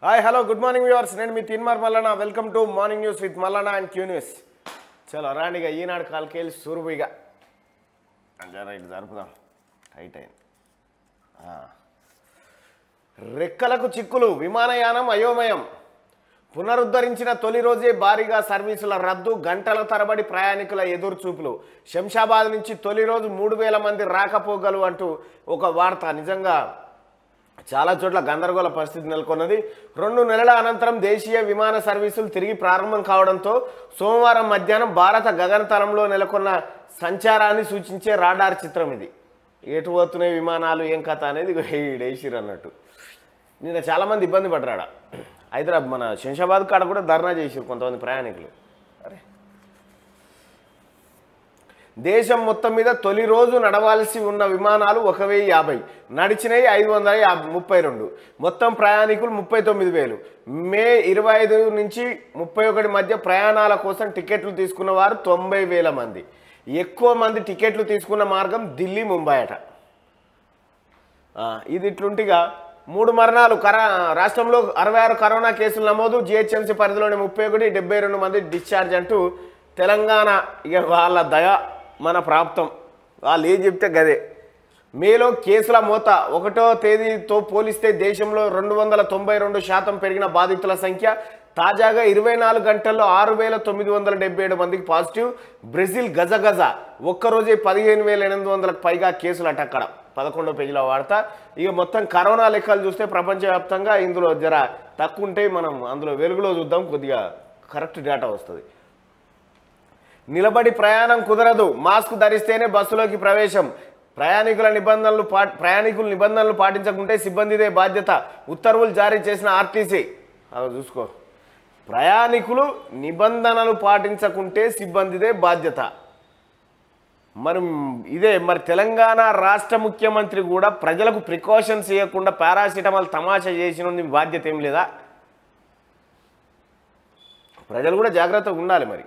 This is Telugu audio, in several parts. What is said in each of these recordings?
Hi hello good morning viewers నేను మీ Teenmaar Mallanna welcome to morning news with Mallanna and Q news చలో రాండిగా ఈనాడు కాల్కేళ్ళు సూరుబుయిగా జర ఇటు జరుపుదాం టైట్ అయింది ఆ. రెక్కలకు చిక్కులు విమానయానం అయోమయం పునరుద్ధరించిన తొలి రోజే భారీగా సర్వీసుల రద్దు గంటల తరబడి ప్రయాణికుల ఎదురుచూపులు శంషాబాద్ నుంచి తొలి రోజు మూడు వేల మంది రాకపోగలు అంటూ ఒక వార్త నిజంగా చాలా చోట్ల గందరగోళ పరిస్థితి నెలకొన్నది రెండు నెలల అనంతరం దేశీయ విమాన సర్వీసులు తిరిగి ప్రారంభం కావడంతో సోమవారం మధ్యాహ్నం భారత గగనతలంలో నెలకొన్న సంచారాన్ని సూచించే రాడార్ చిత్రం ఇది ఎటు పోతున్నాయి విమానాలు ఏం కథ అనేది డేసిర్ అన్నట్టు నిన్న చాలామంది ఇబ్బంది పడ్డాడ హైదరాబాద్ మన శంషాబాద్ కాడ కూడా ధర్నా చేసారు కొంతమంది ప్రయాణికులు అరే దేశం మొత్తం మీద తొలి రోజు నడవాల్సి ఉన్న విమానాలు ఒక వెయ్యి యాభై నడిచినవి ఐదు వందల యాభై ముప్పై రెండు మొత్తం ప్రయాణికులు ముప్పై తొమ్మిది వేలు మే ఇరవై ఐదు నుంచి ముప్పై ఒకటి మధ్య ప్రయాణాల కోసం టికెట్లు తీసుకున్న వారు తొంభై వేల మంది ఎక్కువ మంది టికెట్లు తీసుకున్న మార్గం ఢిల్లీ ముంబై అట ఆ, ఇది ఇట్లుంటిగా మూడు మరణాలు కరా రాష్ట్రంలో అరవై ఆరు కరోనా కేసులు నమోదు జిహెచ్ఎంసీ పరిధిలోని ముప్పై ఒకటి డెబ్బై రెండు మంది డిశ్చార్జ్ అంటూ తెలంగాణ ఇక వాళ్ళ దయ మన ప్రాప్తం వాళ్ళు ఏం చెప్తే గదే మేలో కేసుల మోత ఒకటో తేదీతో పోలిస్తే దేశంలో రెండు వందల తొంభై రెండు శాతం పెరిగిన బాధితుల సంఖ్య తాజాగా ఇరవై నాలుగు గంటల్లో ఆరు వేల తొమ్మిది వందల డెబ్బై ఏడు మందికి పాజిటివ్ బ్రెజిల్ గజ గజ ఒక్కరోజే పదిహేను వేల ఎనిమిది వందలకు పైగా కేసులు అట అక్కడ పదకొండో పేజీలో వార్త ఇక మొత్తం కరోనా లెక్కలు చూస్తే ప్రపంచవ్యాప్తంగా ఇందులో జర తక్కువ ఉంటే మనం అందులో వెలుగులో చూద్దాం కొద్దిగా కరెక్ట్ డేటా వస్తుంది నిలబడి ప్రయాణం కుదరదు మాస్క్ ధరిస్తేనే బస్సులోకి ప్రవేశం ప్రయాణికుల నిబంధనలు పా ప్రయాణికుల నిబంధనలు పాటించకుంటే సిబ్బందిదే బాధ్యత ఉత్తర్వులు జారీ చేసిన ఆర్టీసీ అవి చూసుకో ప్రయాణికులు నిబంధనలు పాటించకుంటే సిబ్బందిదే బాధ్యత మరి ఇదే మరి తెలంగాణ రాష్ట్ర ముఖ్యమంత్రి కూడా ప్రజలకు ప్రికాషన్స్ ఇవ్వకుండా పారాసిటమాల్ తమాషా చేసిన బాధ్యత ఏం లేదా ప్రజలు కూడా జాగ్రత్తగా ఉండాలి మరి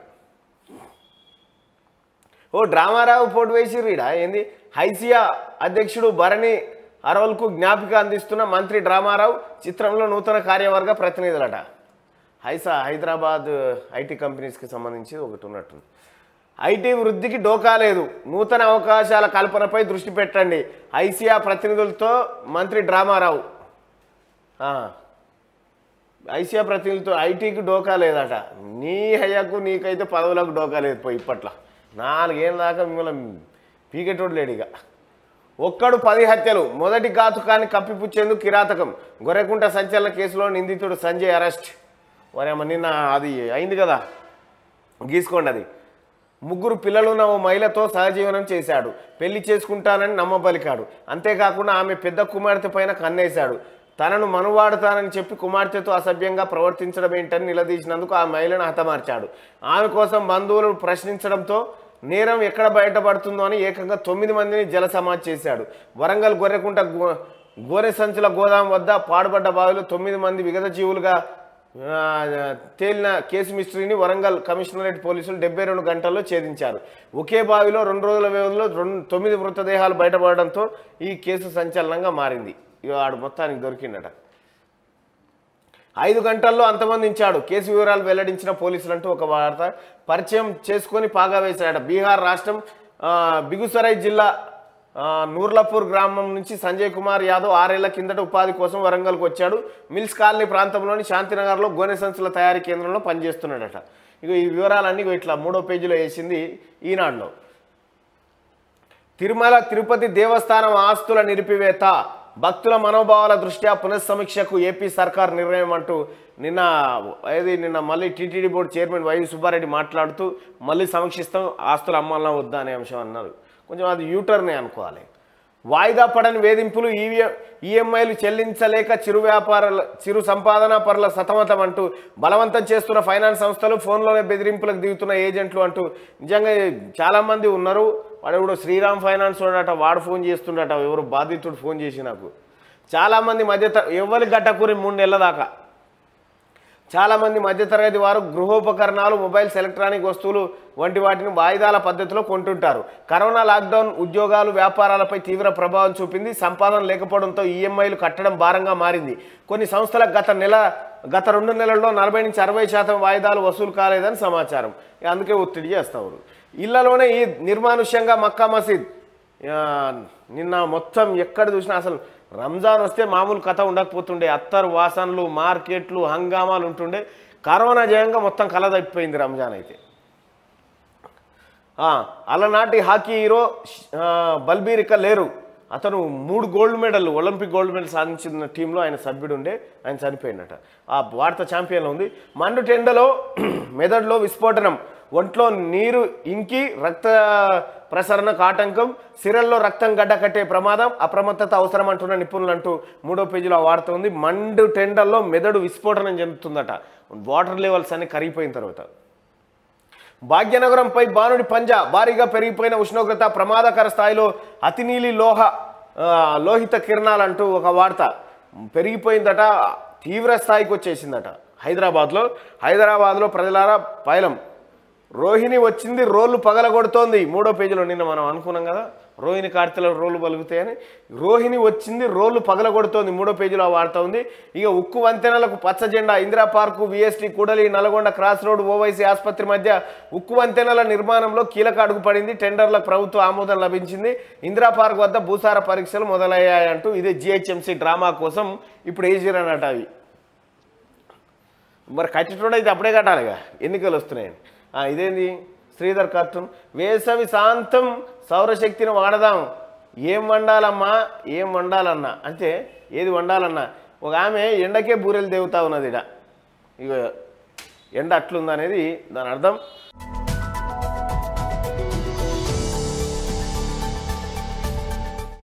ఓ డ్రామారావు పోటు వేసిర్రు ఈడ ఏంది హైసియా అధ్యక్షుడు భరణి అరవల్కు జ్ఞాపిక అందిస్తున్న మంత్రి డ్రామారావు చిత్రంలో నూతన కార్యవర్గ ప్రతినిధులట హైసా హైదరాబాద్ ఐటీ కంపెనీస్కి సంబంధించి ఒకటి ఉన్నట్టుంది ఐటీ వృద్ధికి డోకా లేదు నూతన అవకాశాల కల్పనపై దృష్టి పెట్టండి ఐసియా ప్రతినిధులతో మంత్రి డ్రామారావు ఆ. ఐసియా ప్రతినిధులతో ఐటీకి డోకా లేదట నీ హయ్యకు నీకైతే పదవులకు డోకా లేదు పోయి ఇప్పట్లో నాలుగేళ్ళ దాకా మిమ్మల్ని పీకెటోడు లేడు ఇక ఒక్కడు పది హత్యలు మొదటి ఘాతుకాన్ని కప్పిపుచ్చేందుకు కిరాతకం గొర్రెకుంట సంచలన కేసులో నిందితుడు సంజయ్ అరెస్ట్ వరేమ నిన్న అది అయింది కదా గీసుకోండి అది ముగ్గురు పిల్లలున్న ఓ మహిళతో సహజీవనం చేశాడు పెళ్లి చేసుకుంటానని నమ్మబలికాడు అంతేకాకుండా ఆమె పెద్ద కుమార్తె పైన కన్నేశాడు తనను మనువాడుతానని చెప్పి కుమార్తెతో అసభ్యంగా ప్రవర్తించడం ఏంటని నిలదీసినందుకు ఆ మహిళను హతమార్చాడు ఆమె కోసం బంధువులు ప్రశ్నించడంతో నేరం ఎక్కడ బయటపడుతుందో అని ఏకంగా తొమ్మిది మందిని జల సమాధి చేశాడు వరంగల్ గొర్రెకుంట గో- గోనె సంచుల గోదాం వద్ద పాడుపడ్డ బావిలో తొమ్మిది మంది విగత జీవులుగా ఆ, తేలిన కేసు మిస్టరీని వరంగల్ కమిషనరేట్ పోలీసులు డెబ్బై రెండు గంటల్లో ఛేదించారు ఒకే బావిలో రెండు రోజుల వ్యవధిలో రెండు తొమ్మిది మృతదేహాలు బయటపడడంతో ఈ కేసు సంచలనంగా మారింది ఇక ఆడు మొత్తానికి దొరికిందట ఐదు గంటల్లో అంతమందించాడు కేసు వివరాలు వెల్లడించిన పోలీసులంటూ ఒక వార్త పరిచయం చేసుకొని పాగా వేశాడు బీహార్ రాష్ట్రం ఆ, బిగుసరై జిల్లా ఆ, నూర్లపూర్ గ్రామం నుంచి సంజయ్ కుమార్ యాదవ్ ఆరేళ్ల కిందట ఉపాధి కోసం వరంగల్కు వచ్చాడు మిల్స్ కాలనీ ప్రాంతంలోని శాంతినగర్లో గోనె సంచుల తయారీ కేంద్రంలో పనిచేస్తున్నాడట ఇక ఈ వివరాలన్నీ ఇగో ఇట్లా మూడో పేజీలో వేసింది ఈనాడులో తిరుమల తిరుపతి దేవస్థానం ఆస్తుల నిలిపివేత భక్తుల మనోభావాల దృష్ట్యా పునఃసమీక్షకు ఏపీ సర్కార్ నిర్ణయం అంటూ నిన్న ఏది నిన్న మళ్ళీ TTD board chairman Y Subba Reddy మాట్లాడుతూ మళ్ళీ సమీక్షిస్తాం ఆస్తులు అమ్మాలన్నా వద్దా అనే అంశం అన్నారు కొంచెం అది యూటర్నే అనుకోవాలి వాయిదా పడని వేధింపులు ఈవీఎం ఈఎంఐలు చెల్లించలేక చిరు వ్యాపారుల చిరు సంపాదన పరుల సతమతం అంటూ బలవంతం చేస్తున్న ఫైనాన్స్ సంస్థలు ఫోన్లోనే బెదిరింపులకు దిగుతున్న ఏజెంట్లు అంటూ నిజంగా చాలామంది ఉన్నారు వాడు ఇప్పుడు శ్రీరామ్ ఫైనాన్స్ వాడట వాడు ఫోన్ చేస్తుండట ఎవరు బాధితుడు ఫోన్ చేసి నాకు చాలామంది మధ్య త- ఎవరి గట్టకూరి మూడు నెలల దాకా చాలామంది మధ్యతరగతి వారు గృహోపకరణాలు మొబైల్స్ ఎలక్ట్రానిక్ వస్తువులు వంటి వాటిని వాయిదాల పద్ధతిలో కొంటుంటారు కరోనా లాక్డౌన్ ఉద్యోగాలు వ్యాపారాలపై తీవ్ర ప్రభావం చూపింది సంపాదన లేకపోవడంతో ఈఎంఐలు కట్టడం భారంగా మారింది కొన్ని సంస్థలకు గత నెల గత రెండు నెలల్లో నలభై నుంచి అరవై శాతం వాయిదాలు వసూలు కాలేదని సమాచారం ఇక అందుకే ఒత్తిడి చేస్తారు ఇళ్లలోనే ఈ నిర్మానుష్యంగా మక్కా మసీద్ ఆ, నిన్న మొత్తం ఎక్కడ చూసినా అసలు రంజాన్ వస్తే మామూలు కథ ఉండకపోతుండే అత్తరు వాసనలు మార్కెట్లు హంగామాలు ఉంటుండే కరోనా జయంగా మొత్తం కలదప్పిపోయింది రంజాన్ అయితే ఆ, అలనాటి హాకీ హీరో ఆ, బల్బీరిక లేరు అతను మూడు gold medal Olympic gold medal సాధించిన టీంలో ఆయన సభ్యుడు ఉండే ఆయన చనిపోయినట ఆ భారత ఛాంపియన్లో ఉంది మండు టెండలో మెదడులో విస్ఫోటనం ఒంట్లో నీరు ఇంకి రక్త ప్రసరణకు ఆటంకం సిరల్లో రక్తం గడ్డ కట్టే ప్రమాదం అప్రమత్తత అవసరం అంటున్న నిపుణులు అంటూ మూడో పేజీలో ఆ వార్త ఉంది మండు టెండల్లో మెదడు విస్ఫోటనం చెందుతుందట వాటర్ లెవెల్స్ అన్ని కరిగిపోయిన తర్వాత భాగ్యనగరంపై బాణుడి పంజా భారీగా పెరిగిపోయిన ఉష్ణోగ్రత ప్రమాదకర స్థాయిలో అతినీలి లోహ ఆ, లోహిత కిరణాలంటూ ఒక వార్త పెరిగిపోయిందట తీవ్ర స్థాయికి వచ్చేసిందట హైదరాబాద్లో హైదరాబాద్లో ప్రజలారా పైలం రోహిణి వచ్చింది రోళ్ళు పగలగొడుతోంది మూడో పేజీలో నిన్న మనం అనుకున్నాం కదా రోహిణి కార్తెలో రోళ్ళు పలుకుతాయని రోహిణి వచ్చింది రోళ్ళు పగలగొడుతోంది మూడో పేజీలో ఆ వార్త ఉంది ఇక ఉక్కు వంతెనలకు పచ్చ జెండా ఇందిరా పార్కు విఎస్టీ కూడలి నల్గొండ క్రాస్ రోడ్ ఓవైసీ ఆసుపత్రి మధ్య ఉక్కు వంతెనల నిర్మాణంలో కీలక అడుగు పడింది టెండర్లకు ప్రభుత్వ ఆమోదం లభించింది ఇందిరా పార్క్ వద్ద భూసార పరీక్షలు మొదలయ్యాయంటూ ఇదే జిహెచ్ఎంసీ డ్రామా కోసం ఇప్పుడు వేసిరన్నట అవి మరి కట్టేటోడు అయితే అప్పుడే కట్టాలిగా ఎన్నికలు వస్తున్నాయని ఆ, ఇదేంది శ్రీధర్ కార్టూన్ వేసవి శాంతం సౌరశక్తిని వాడదాం ఏం వండాలమ్మా ఏం వండాలన్నా అంటే ఏది వండాలన్నా ఒక ఆమె ఎండకే బూరెలు దేవుతా ఉన్నది ఇడ ఇక ఎండ అట్లుందనేది దాని అర్థం